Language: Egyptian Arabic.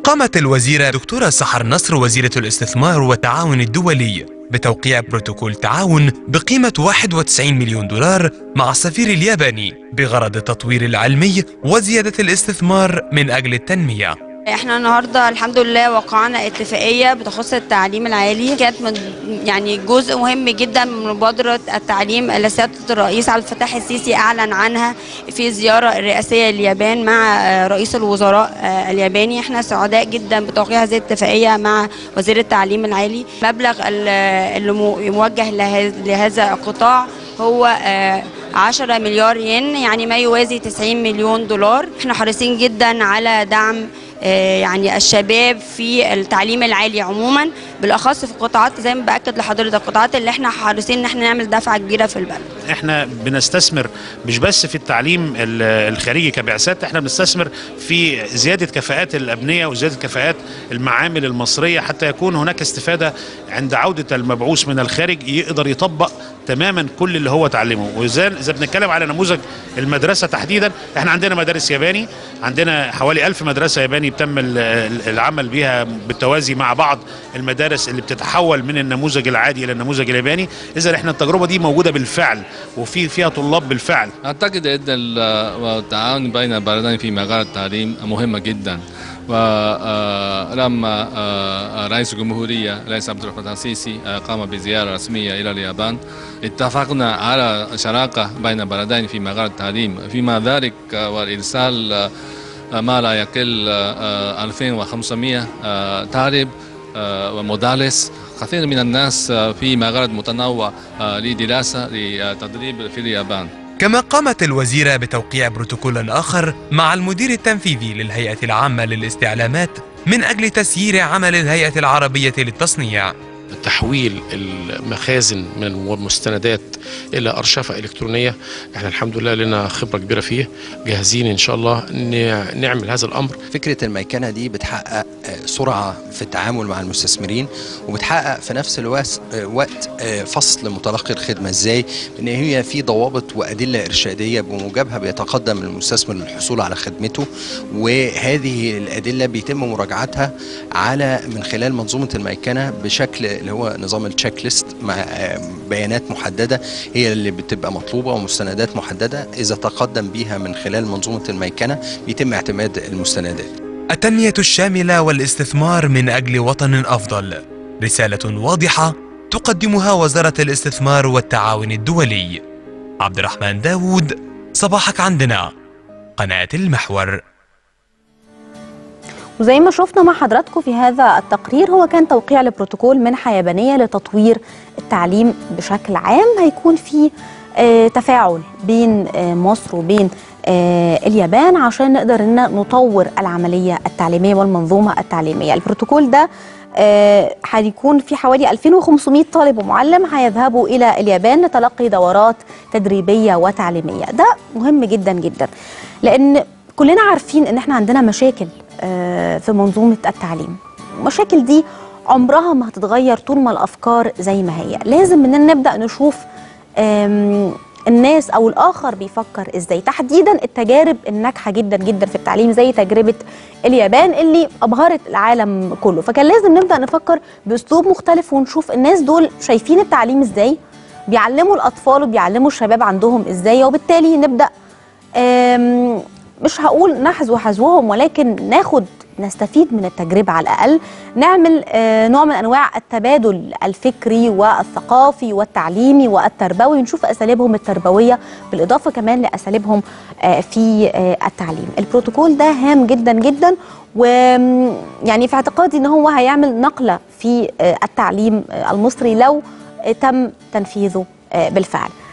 قامت الوزيرة دكتورة سحر نصر وزيرة الاستثمار والتعاون الدولي بتوقيع بروتوكول تعاون بقيمة 91 مليون دولار مع السفير الياباني بغرض التطوير العلمي وزيادة الاستثمار من أجل التنمية احنا النهارده الحمد لله وقعنا اتفاقيه بتخص التعليم العالي كانت من يعني جزء مهم جدا من مبادره التعليم اللي سياده الرئيس عبد الفتاح السيسي اعلن عنها في الزياره الرئاسيه لليابان مع آه، رئيس الوزراء آه، الياباني احنا سعداء جدا بتوقيع هذه الاتفاقيه مع وزير التعليم العالي مبلغ ال- اللي مو- موجه له- لهذا القطاع هو آه، 10 مليار ين يعني ما يوازي 90 مليون دولار احنا حريصين جدا على دعم آه، يعني الشباب في التعليم العالي عموما بالاخص في القطاعات زي ما باكد لحضرتك القطاعات اللي احنا حريصين ان احنا نعمل دفعه كبيره في البلد احنا بنستثمر مش بس في التعليم ال- الخارجي كبعثات احنا بنستثمر في زياده كفاءات الابنيه وزياده كفاءات المعامل المصريه حتى يكون هناك استفاده عند عوده المبعوث من الخارج يقدر يطبق تماما كل اللي هو اتعلمه واذا اذا بنتكلم على نموذج المدرسه تحديدا احنا عندنا مدارس ياباني عندنا حوالي ألف مدرسه ياباني تم ال- ال- العمل بها بالتوازي مع بعض المدارس اللي بتتحول من النموذج العادي الى النموذج الياباني اذا احنا التجربه دي موجوده بالفعل وفي فيها طلاب بالفعل أعتقد أن التعاون بين البلدين في مجال التعليم مهمة جدا ولما رئيس الجمهورية رئيس عبد الفتاح السيسي آه، قام بزيارة رسمية إلى اليابان اتفقنا على شراكة بين البلدين في مجال التعليم فيما ذلك آه، والإرسال آه، ما لا يقل آه، 2500 آه، طالب آه، ومدرس كثير من الناس آه، في مجال متنوع آه، لدراسة لتدريب في اليابان كما قامت الوزيرة بتوقيع بروتوكول آخر مع المدير التنفيذي للهيئة العامة للاستعلامات من أجل تسيير عمل الهيئة العربية للتصنيع تحويل المخازن من المستندات الى ارشفه الكترونيه احنا الحمد لله لنا خبره كبيره فيه جاهزين ان شاء الله نع- نعمل هذا الامر فكرة الميكنة دي بتحقق آه، سرعة في التعامل مع المستثمرين وبتحقق في نفس الوقت آه، وقت آه، فصل متلقي الخدمة ازاي ان هي في ضوابط وأدلة إرشادية بموجبها بيتقدم المستثمر للحصول على خدمته وهذه الأدلة بيتم مراجعتها على من خلال منظومة الميكنة بشكل اللي هو نظام التشيك ليست مع آه، بيانات محددة هي اللي بتبقى مطلوبة ومستندات محددة إذا تقدم بيها من خلال منظومة الميكنة بيتم اعتماد المستندات التنمية الشاملة والاستثمار من أجل وطن أفضل رسالة واضحة تقدمها وزارة الاستثمار والتعاون الدولي عبد الرحمن داوود صباحك عندنا قناة المحور وزي ما شفنا مع حضراتكم في هذا التقرير هو كان توقيع لبروتوكول منحة يابانية لتطوير التعليم بشكل عام هيكون في آه، تفاعل بين آه، مصر وبين آه، اليابان عشان نقدر ان نطور العملية التعليمية والمنظومة التعليمية البروتوكول ده آه، هيكون في حوالي 2500 طالب ومعلم هيذهبوا الى اليابان لتلقي دورات تدريبيه وتعليميه ده مهم جدا جدا لان كلنا عارفين ان احنا عندنا مشاكل آه، في منظومه التعليم المشاكل دي عمرها ما هتتغير طول ما الافكار زي ما هي لازم اننا نبدا نشوف آم، الناس او الاخر بيفكر ازاي تحديدا التجارب الناجحه جدا جدا في التعليم زي تجربه اليابان اللي ابهرت العالم كله فكان لازم نبدا نفكر باسلوب مختلف ونشوف الناس دول شايفين التعليم ازاي بيعلموا الاطفال وبيعلموا الشباب عندهم ازاي وبالتالي نبدا آم، مش هقول نحذو حذوهم ولكن ناخد نستفيد من التجربة على الأقل نعمل آه، نوع من أنواع التبادل الفكري والثقافي والتعليمي والتربوي ونشوف أساليبهم التربوية بالإضافة كمان لأساليبهم آه، في آه، التعليم البروتوكول ده هام جدا جدا ويعني في اعتقادي ان هو هيعمل نقلة في آه، التعليم آه، المصري لو آه، تم تنفيذه آه، بالفعل